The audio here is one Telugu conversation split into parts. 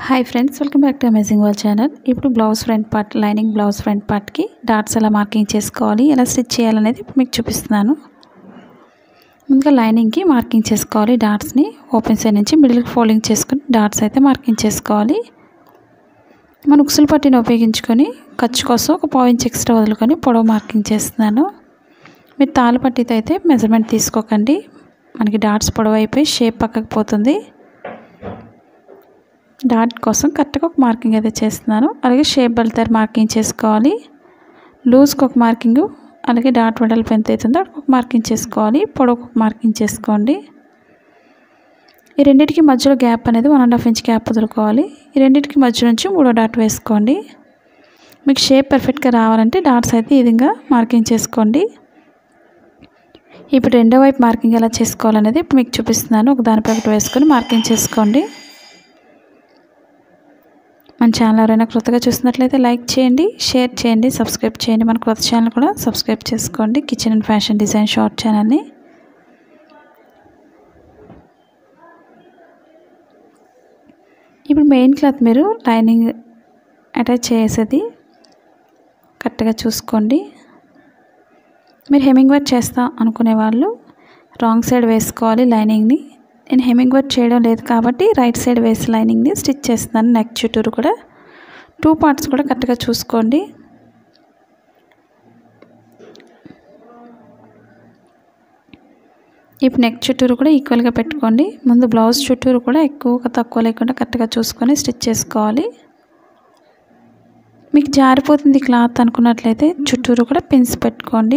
hi friends welcome back to amazing world channel ఇప్పుడు blouse front part lining blouse front పార్ట్కి డాట్స్ ఎలా మార్కింగ్ చేసుకోవాలి ఎలా స్టిచ్ చేయాలనేది ఇప్పుడు మీకు చూపిస్తున్నాను ముందుగా లైనింగ్కి మార్కింగ్ చేసుకోవాలి డాట్స్ని ఓపెన్ సైడ్ నుంచి మిడిల్కి ఫోల్డింగ్ చేసుకుని డాట్స్ అయితే మార్కింగ్ చేసుకోవాలి మన ఉక్సులు పట్టిని ఉపయోగించుకొని ఖర్చు కోసం ఒక పావు ఇంచ్ ఎక్స్ట్రా వదులుకొని పొడవు మార్కింగ్ చేస్తున్నాను మీరు తాళ్ళు పట్టితో అయితే మెజర్మెంట్ తీసుకోకండి మనకి డాట్స్ పొడవు అయిపోయి షేప్ పక్కకు పోతుంది డాట్ కోసం కరెక్ట్గా ఒక మార్కింగ్ అయితే చేస్తున్నాను అలాగే షేప్ బెల్తర్ మార్కింగ్ చేసుకోవాలి లూజ్కి ఒక మార్కింగ్ అలాగే డాట్ వెడల్పు ఎంత అవుతుందో ఒక మార్కింగ్ చేసుకోవాలి పొడవు ఒక మార్కింగ్ చేసుకోండి ఈ రెండింటికి మధ్యలో గ్యాప్ అనేది one and half inch gap వదులుకోవాలి ఈ రెండింటికి మధ్య నుంచి మూడో డాట్ వేసుకోండి మీకు షేప్ పర్ఫెక్ట్గా రావాలంటే డాట్స్ అయితే ఈ విధంగా మార్కింగ్ చేసుకోండి ఇప్పుడు రెండో వైపు మార్కింగ్ ఎలా చేసుకోవాలనేది ఇప్పుడు మీకు చూపిస్తున్నాను ఒక దానిపై ఒకటి వేసుకొని మార్కింగ్ చేసుకోండి మన ఛానల్ ఎవరైనా కొత్తగా చూసినట్లయితే లైక్ చేయండి షేర్ చేయండి సబ్స్క్రైబ్ చేయండి మన కొత్త ఛానల్ కూడా సబ్స్క్రైబ్ చేసుకోండి kitchen and fashion design short ఛానల్ని ఇప్పుడు మెయిన్ క్లాత్ మీరు లైనింగ్ అటాచ్ చేసేది కరెక్ట్గా చూసుకోండి మీరు హెమింగ్ వర్క్ చేస్తాం అనుకునే వాళ్ళు రాంగ్ సైడ్ వేసుకోవాలి లైనింగ్ని నేను హెమింగ్ వర్క్ చేయడం లేదు కాబట్టి రైట్ సైడ్ వేసి లైనింగ్ని స్టిచ్ చేస్తున్నాను నెక్ చుట్టూరు కూడా టూ పార్ట్స్ కూడా కరెక్ట్గా చూసుకోండి ఇప్పుడు నెక్ చుట్టూరు కూడా ఈక్వల్గా పెట్టుకోండి ముందు బ్లౌజ్ చుట్టూరు కూడా ఎక్కువగా తక్కువ లేకుండా కరెక్ట్గా చూసుకొని స్టిచ్ చేసుకోవాలి మీకు జారిపోతుంది క్లాత్ అనుకున్నట్లయితే చుట్టూరు కూడా పిన్స్ పెట్టుకోండి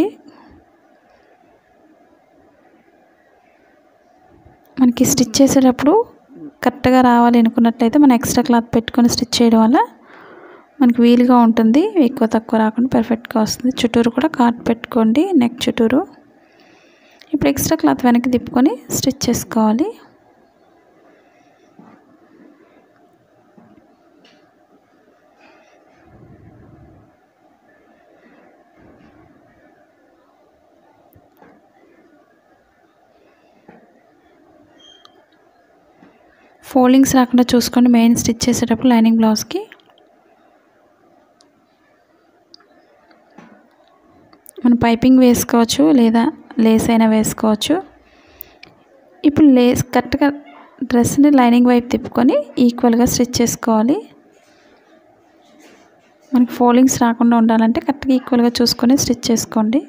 మనకి స్టిచ్ చేసేటప్పుడు కరెక్ట్గా రావాలి అనుకున్నట్లయితే మనం ఎక్స్ట్రా క్లాత్ పెట్టుకొని స్టిచ్ చేయడం వల్ల మనకి వీలుగా ఉంటుంది ఎక్కువ తక్కువ రాకుండా పర్ఫెక్ట్గా వస్తుంది చుట్టూరు కూడా కాట్ పెట్టుకోండి నెక్ చుట్టూరు ఇప్పుడు ఎక్స్ట్రా క్లాత్ వెనక్కి తిప్పుకొని స్టిచ్ చేసుకోవాలి ఫోల్డింగ్స్ రాకుండా చూసుకోండి మెయిన్ స్టిచ్ చేసేటప్పుడు లైనింగ్ బ్లౌజ్కి మనం పైపింగ్ వేసుకోవచ్చు లేదా లేస్ అయినా వేసుకోవచ్చు ఇప్పుడు లేస్ కరెక్ట్గా డ్రెస్ని లైనింగ్ వైపు తిప్పుకొని ఈక్వల్గా స్టిచ్ చేసుకోవాలి మనకి ఫోల్డింగ్స్ రాకుండా ఉండాలంటే కరెక్ట్గా ఈక్వల్గా చూసుకొని స్టిచ్ చేసుకోండి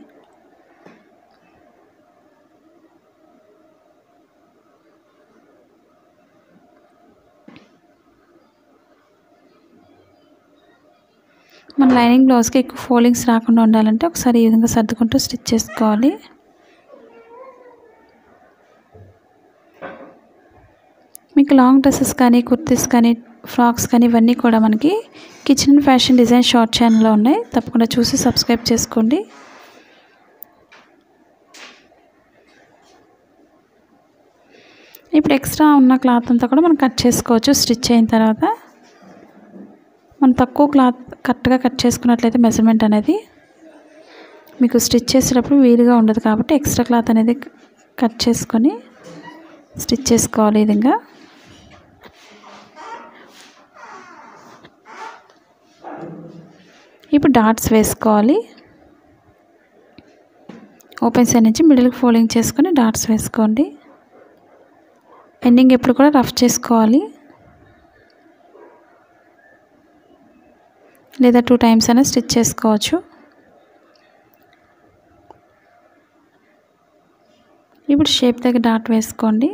మన లైనింగ్ బ్లౌజ్కి ఎక్కువ ఫోల్డింగ్స్ రాకుండా ఉండాలంటే ఒకసారి ఈ విధంగా సర్దుకుంటూ స్టిచ్ చేసుకోవాలి మీకు లాంగ్ డ్రెస్సెస్ కానీ కుర్తీస్ కానీ ఫ్రాక్స్ కానీ ఇవన్నీ కూడా మనకి kitchen and fashion design short ఛానల్లో ఉన్నాయి తప్పకుండా చూసి సబ్స్క్రైబ్ చేసుకోండి ఇప్పుడు ఎక్స్ట్రా ఉన్న క్లాత్ అంతా కూడా మనం కట్ చేసుకోవచ్చు స్టిచ్ అయిన తర్వాత మనం తక్కువ క్లాత్ కరెక్ట్గా కట్ చేసుకున్నట్లయితే మెజర్మెంట్ అనేది మీకు స్టిచ్ చేసేటప్పుడు వీలుగా ఉండదు కాబట్టి ఎక్స్ట్రా క్లాత్ అనేది కట్ చేసుకొని స్టిచ్ చేసుకోవాలి ఈ విధంగా ఇప్పుడు డాట్స్ వేసుకోవాలి ఓపెన్ సైడ్ నుంచి మిడిల్కి ఫోల్డింగ్ చేసుకొని డాట్స్ వేసుకోండి ఎండింగ్ ఎప్పుడు కూడా రఫ్ చేసుకోవాలి లేదా టూ టైమ్స్ అయినా స్టిచ్ చేసుకోవచ్చు ఇప్పుడు షేప్ దగ్గర డాట్ వేసుకోండి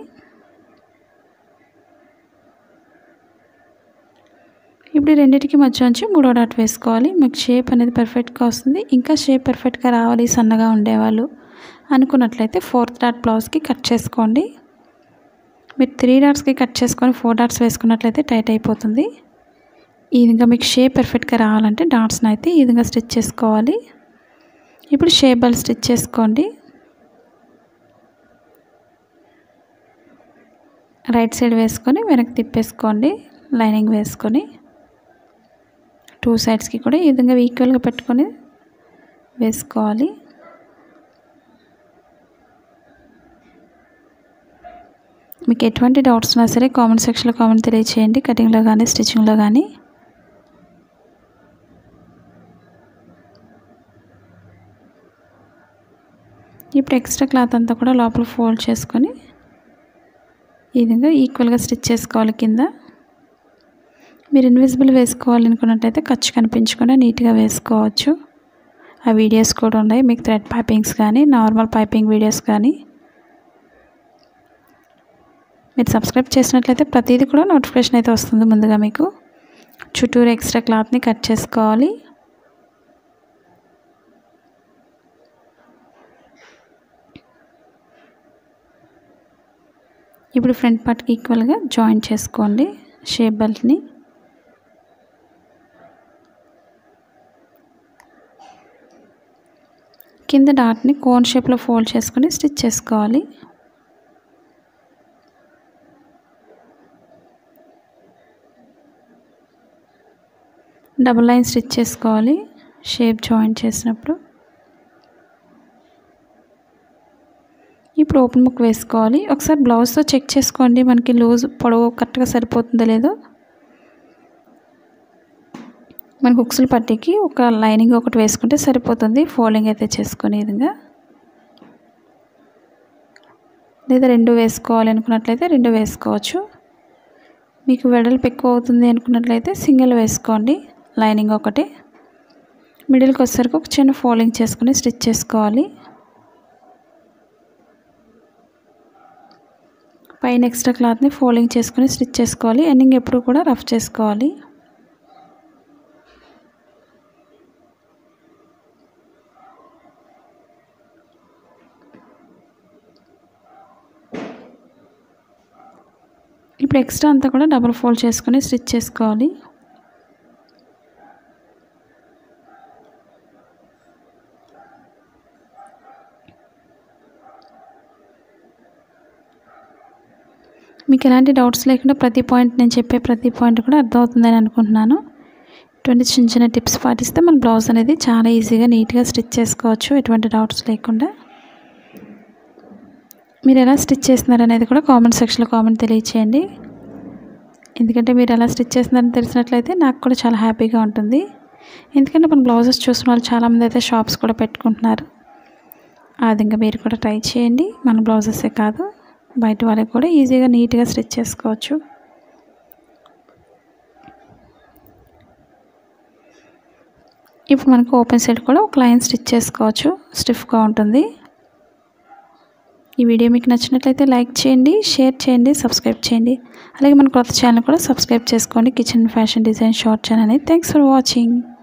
ఇప్పుడు రెండింటికి మధ్య నుంచి మూడో డాట్ వేసుకోవాలి మీకు షేప్ అనేది పర్ఫెక్ట్గా వస్తుంది ఇంకా షేప్ పర్ఫెక్ట్గా రావాలి సన్నగా ఉండేవాళ్ళు అనుకున్నట్లయితే ఫోర్త్ డాట్ బ్లౌజ్కి కట్ చేసుకోండి మీరు త్రీ డాట్స్కి కట్ చేసుకొని ఫోర్ డాట్స్ వేసుకున్నట్లయితే టైట్ అయిపోతుంది ఈ విధంగా మీకు షేప్ పర్ఫెక్ట్గా రావాలంటే డాట్స్ని అయితే ఈ విధంగా స్టిచ్ చేసుకోవాలి ఇప్పుడు షేప్ బల్ స్టిచ్ చేసుకోండి రైట్ సైడ్ వేసుకొని వెనక్కి తిప్పేసుకోండి లైనింగ్ వేసుకొని టూ సైడ్స్కి కూడా ఈ విధంగా ఈక్వల్గా పెట్టుకొని వేసుకోవాలి మీకు ఎటువంటి డౌట్స్ ఉన్నా సరే కామెంట్ సెక్షన్లో కామెంట్ తెలియచేయండి కటింగ్లో కానీ స్టిచ్చింగ్లో కానీ ఇప్పుడు ఎక్స్ట్రా క్లాత్ అంతా కూడా లోపల ఫోల్డ్ చేసుకొని ఈ విధంగా ఈక్వల్గా స్టిచ్ చేసుకోవాలి కింద మీరు ఇన్విజిబుల్ వేసుకోవాలనుకున్నట్టయితే ఖర్చు కనిపించకుండా నీట్గా వేసుకోవచ్చు ఆ వీడియోస్ కూడా ఉన్నాయి మీకు థ్రెడ్ పైపింగ్స్ కానీ నార్మల్ పైపింగ్ వీడియోస్ కానీ మీరు సబ్స్క్రైబ్ చేసినట్లయితే ప్రతిదీ కూడా నోటిఫికేషన్ అయితే వస్తుంది ముందుగా మీకు చుట్టూరు ఎక్స్ట్రా క్లాత్ని కట్ చేసుకోవాలి ఇప్పుడు ఫ్రంట్ పార్ట్కి ఈక్వల్గా జాయిన్ చేసుకోండి షేప్ బెల్ట్ని కింద డాట్ని కోన్ షేప్లో ఫోల్డ్ చేసుకొని స్టిచ్ చేసుకోవాలి డబుల్ లైన్ స్టిచ్ చేసుకోవాలి షేప్ జాయిన్ చేసినప్పుడు ఇప్పుడు ఓపెన్ బుక్ వేసుకోవాలి ఒకసారి బ్లౌజ్తో చెక్ చేసుకోండి మనకి లూజ్ పొడవు కరెక్ట్గా సరిపోతుందో లేదో మనకి హుక్స్ల పట్టికి ఒక లైనింగ్ ఒకటి వేసుకుంటే సరిపోతుంది ఫోల్డింగ్ అయితే చేసుకునే విధంగా లేదా రెండు వేసుకోవాలి అనుకున్నట్లయితే రెండు వేసుకోవచ్చు మీకు వెడల్పు ఎక్కువ అవుతుంది అనుకున్నట్లయితే సింగిల్ వేసుకోండి లైనింగ్ ఒకటి మిడిల్కి వచ్చేసరికి ఒక చిన్న ఫోల్డింగ్ చేసుకుని స్టిచ్ చేసుకోవాలి పైన ఎక్స్ట్రా క్లాత్ని ఫోల్డింగ్ చేసుకుని స్టిచ్ చేసుకోవాలి ఎండింగ్ ఎప్పుడు కూడా రఫ్ చేసుకోవాలి ఇప్పుడు ఎక్స్ట్రా అంతా కూడా డబుల్ ఫోల్డ్ చేసుకుని స్టిచ్ చేసుకోవాలి మీకు ఎలాంటి డౌట్స్ లేకుండా ప్రతి పాయింట్ నేను చెప్పే ప్రతి పాయింట్ కూడా అర్థమవుతుందని అనుకుంటున్నాను ఇటువంటి చిన్న చిన్న టిప్స్ పాటిస్తే మన బ్లౌజ్ అనేది చాలా ఈజీగా నీట్గా స్టిచ్ చేసుకోవచ్చు ఎటువంటి డౌట్స్ లేకుండా మీరు ఎలా స్టిచ్ చేస్తున్నారు అనేది కూడా కామెంట్ సెక్షన్లో కామెంట్ తెలియచేయండి ఎందుకంటే మీరు ఎలా స్టిచ్ చేస్తున్నారని తెలిసినట్లయితే నాకు కూడా చాలా హ్యాపీగా ఉంటుంది ఎందుకంటే మన బ్లౌజెస్ చూసిన వాళ్ళు చాలామంది అయితే షాప్స్ కూడా పెట్టుకుంటున్నారు ఆ విధంగా మీరు కూడా ట్రై చేయండి మన బ్లౌజెసే కాదు బయట వాళ్ళకి కూడా ఈజీగా నీట్గా స్టిచ్ చేసుకోవచ్చు ఇప్పుడు మనకు ఓపెన్ సైడ్ కూడా ఒక లైన్ స్టిచ్ చేసుకోవచ్చు స్టిఫ్గా ఉంటుంది ఈ వీడియో మీకు నచ్చినట్లయితే లైక్ చేయండి షేర్ చేయండి సబ్స్క్రైబ్ చేయండి అలాగే మన కొత్త ఛానల్ కూడా సబ్స్క్రైబ్ చేసుకోండి kitchen fashion design short channel thanks for watching